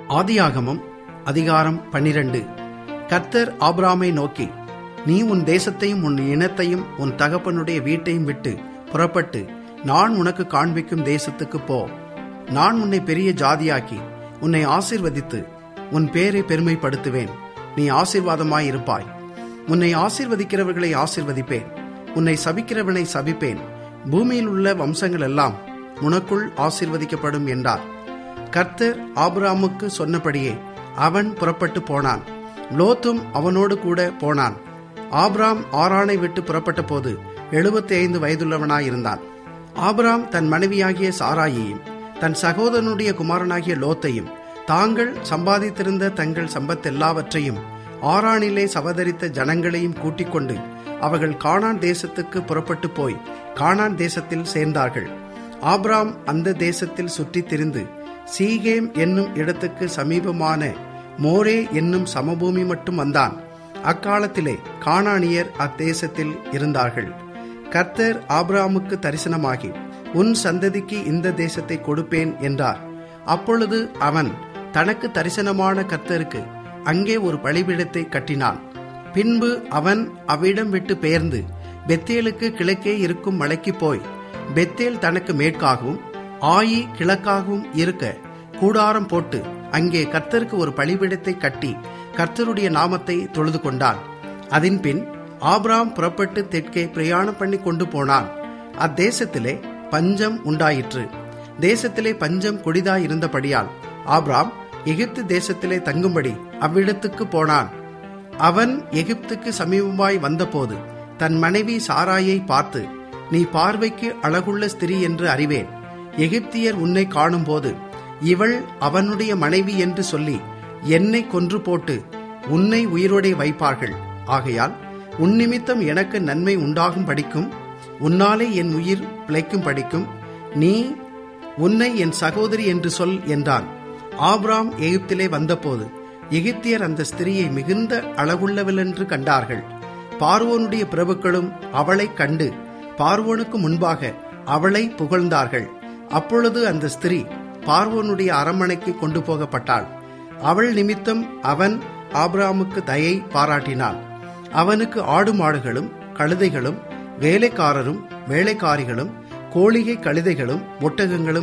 ஆதியாகமம் அதிகாரம் பன்னிரண்டு கர்த்தர் ஆபிராமை நோக்கி நீ உன் தேசத்தையும் உன் இனத்தையும் உன் தகப்பனுடைய வீட்டையும் விட்டு புறப்பட்டு நான் உனக்கு காண்பிக்கும் தேசத்துக்கு போ நான் உன்னை பெரிய ஜாதியாக்கி உன்னை ஆசீர்வதித்து உன் பேரை பெருமைப்படுத்துவேன் நீ ஆசீர்வாதமாய் இருப்பாய் உன்னை ஆசீர்வதிக்கிறவர்களை ஆசீர்வதிப்பேன் உன்னை சபிக்கிறவனை சபிப்பேன் பூமியில் உள்ள வம்சங்கள் எல்லாம் உனக்குள் ஆசீர்வதிக்கப்படும் என்றார் கர்த்தர் ஆபிராமுக்கு சொன்னபடியே அவன் புறப்பட்டு போனான் லோத்தும் அவனோடு கூட போனான் ஆபிராம் ஆரானை விட்டு புறப்பட்ட போது எழுபத்தி ஐந்து வயதுள்ளவனாயிருந்தான் ஆபிராம் தன் மனைவியாகிய சாராயையும் தன் சகோதரனுடைய குமாரனாகிய லோத்தையும் தாங்கள் சம்பாதித்திருந்த தங்கள் சம்பத்தெல்லாவற்றையும் ஆரானிலே சவதரித்த ஜனங்களையும் கூட்டிக் கொண்டு அவர்கள் கானான் தேசத்துக்கு புறப்பட்டு போய் கானான் தேசத்தில் சேர்ந்தார்கள் ஆபிராம் அந்த தேசத்தில் சுற்றித் திரிந்து சீகேம் என்னும் இடத்துக்கு சமீபமான மோரே என்னும் சமபூமி மட்டும் வந்தான் அக்காலத்திலே கானானியர் அத்தேசத்தில் இருந்தார்கள் கர்த்தர் ஆபிராமுக்கு தரிசனமாகி உன் சந்ததிக்கு இந்த தேசத்தை கொடுப்பேன் என்றார் அப்பொழுது அவன் தனக்கு தரிசனமான கர்த்தருக்கு அங்கே ஒரு பலிபீடத்தை கட்டினான் பின்பு அவன் அவ்விடம் விட்டு பெயர்ந்து பெத்தேலுக்கு கிழக்கே இருக்கும் மலைக்கு போய் பெத்தேல் தனக்கு மேற்காகவும் ஆயி கிழக்காகவும் இருக்க கூடாரம் போட்டு அங்கே கர்த்தருக்கு ஒரு பலிபீடத்தை கட்டி கர்த்தருடைய நாமத்தை தொழுது கொண்டான் அதன் பின் ஆபிராம் புறப்பட்டு தெற்கே பிரயாணம் பண்ணி கொண்டு போனான் அத்தேசத்திலே பஞ்சம் உண்டாயிற்று தேசத்திலே பஞ்சம் கொடிதாயிருந்தபடியால் ஆபிராம் எகிப்து தேசத்திலே தங்கும்படி அவ்விடத்துக்கு போனான் அவன் எகிப்துக்கு சமீபமாய் வந்தபோது தன் மனைவி சாராயை பார்த்து நீ பார்வைக்கு அழகுள்ள ஸ்திரீ என்று அறிவேன் எகிப்தியர் உன்னை காணும்போது இவள் அவனுடைய மனைவி என்று சொல்லி என்னை கொன்று போட்டு உன்னை உயிரோடே வைப்பார்கள் ஆகையால் உன் நிமித்தம் எனக்கு நன்மை உண்டாகும் படிக்கும் உன்னாலே என் உயிர் பிழைக்கும் படிக்கும் நீ உன்னை என் சகோதரி என்று சொல் என்றான் ஆப்ராம் எகிப்திலே வந்தபோது எகிப்தியர் அந்த ஸ்திரியை மிகுந்த அழகுள்ளவள் என்று கண்டார்கள் பார்வோனுடைய பிரபுக்களும் அவளை கண்டு பார்வோனுக்கு முன்பாக அவளை புகழ்ந்தார்கள் அப்பொழுது அந்த ஸ்திரீ பார்வோனுடைய அரண்மனைக்கு கொண்டு போகப்பட்டாள் அவள் நிமித்தம் அவன் ஆபிராமுக்கு தயை பாராட்டினான் அவனுக்கு ஆடு மாடுகளும் கழுதைகளும் வேலைக்காரரும் வேலைக்காரிகளும் கோழிகை கழுதைகளும் ஒட்டகங்களும்